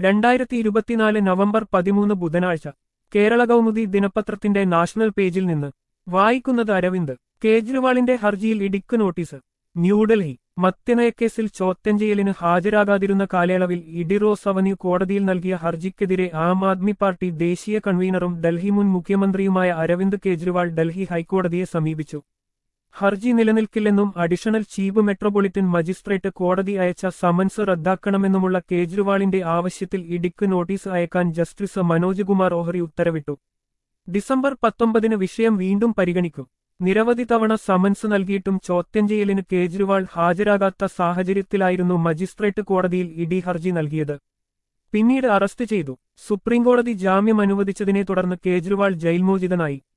രണ്ടായിരത്തി ഇരുപത്തിനാല് നവംബർ പതിമൂന്ന് ബുധനാഴ്ച കേരള കൗമുദി ദിനപത്രത്തിന്റെ നാഷണൽ പേജിൽ നിന്ന് വായിക്കുന്നത് അരവിന്ദ് കേജ്രിവാളിന്റെ ഹർജിയിൽ ഇടിക്ക് നോട്ടീസ് ന്യൂഡൽഹി മദ്യനയക്കേസിൽ ചോദ്യം ചെയ്യലിന് ഹാജരാകാതിരുന്ന കാലയളവിൽ ഇഡി റോസ് അവന്യൂ കോടതിയിൽ നൽകിയ ഹർജിക്കെതിരെ ആം ആദ്മി പാർട്ടി ദേശീയ കൺവീനറും ഡൽഹി മുൻ മുഖ്യമന്ത്രിയുമായ അരവിന്ദ് കേജ്രിവാൾ ഡൽഹി ഹൈക്കോടതിയെ സമീപിച്ചു ഹർജി നിലനിൽക്കില്ലെന്നും അഡീഷണൽ ചീഫ് മെട്രോപൊളിറ്റൻ മജിസ്ട്രേറ്റ് കോടതി അയച്ച സമൻസ് റദ്ദാക്കണമെന്നുമുള്ള കേജ്രിവാളിന്റെ ആവശ്യത്തിൽ ഇടിക്ക് നോട്ടീസ് അയക്കാൻ ജസ്റ്റിസ് മനോജ് കുമാർ ഓഹരി ഉത്തരവിട്ടു ഡിസംബർ പത്തൊമ്പതിന് വിഷയം വീണ്ടും പരിഗണിക്കും നിരവധി തവണ സമൻസ് നൽകിയിട്ടും ചോദ്യം ചെയ്യലിന് കേജ്രിവാൾ ഹാജരാകാത്ത സാഹചര്യത്തിലായിരുന്നു മജിസ്ട്രേറ്റ് കോടതിയിൽ ഇഡി ഹർജി നൽകിയത് പിന്നീട് അറസ്റ്റ് ചെയ്തു സുപ്രീംകോടതി ജാമ്യം അനുവദിച്ചതിനെ തുടർന്ന് കേജ്രിവാൾ ജയിൽമോചിതനായി